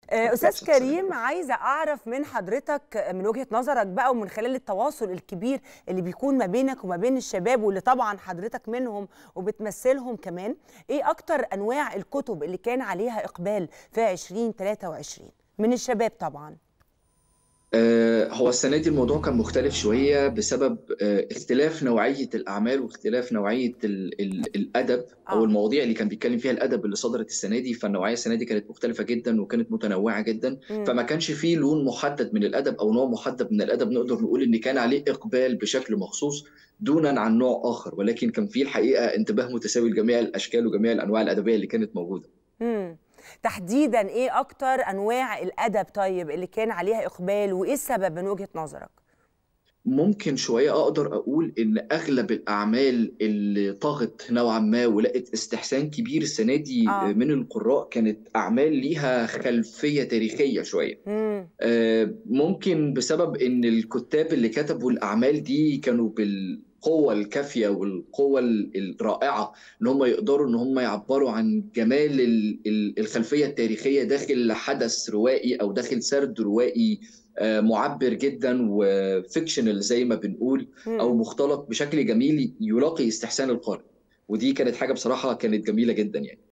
آآ أستاذ فرصة سنة كريم كمان. عايزة أعرف من حضرتك من وجهة نظرك بقى ومن خلال التواصل الكبير اللي بيكون ما بينك وما بين الشباب واللي طبعًا حضرتك منهم وبتمثّلهم كمان، إيه أكتر أنواع الكُتب اللي كان عليها إقبال في 2023 من الشباب طبعًا؟ آآ هو السنة دي الموضوع كان مختلف شوية بسبب آآ اختلاف نوعية الأعمال واختلاف نوعية ال ال الأدب أو آه. المواضيع اللي كان بيتكلم فيها الأدب اللي صدرت السنة دي، فالنوعية السنة دي كانت مختلفة جدًا وكانت متنوعة جدًا، إمم. فما كانش في لون محدد من الأدب أو نوع محدد من الأدب نقدر نقول إن كان عليه إقبال بشكل مخصوص دونًا عن نوع آخر، ولكن كان في الحقيقة انتباه متساوي لجميع الأشكال وجميع الأنواع الأدبية اللي كانت موجودة. إمم. تحديدًا إيه أكتر أنواع الأدب طيب اللي كان عليها إقبال وإيه السبب من وجهة نظرك؟ ممكن شوية أقدر أقول إن أغلب الأعمال اللي طغت نوعًا ما ولقت استحسان كبير السنة دي آه. من القُرّاء كانت أعمال ليها خلفية تاريخية شوية. إمم. آآ ممكن بسبب إن الكُتّاب اللي كتبوا الأعمال دي كانوا بالقوة الكافية والقوة ال الرائعة إن هم يقدروا إن هم يعبّروا عن جمال ال ال الخلفية التاريخية داخل حدث روائي أو داخل سرد روائي آآ مُعبّر جدًا وfictional زي ما بنقول أو إمم. مُختلط بشكل جميل يلاقي استحسان القارئ، ودي كانت حاجة بصراحة كانت جميلة جدًا يعني.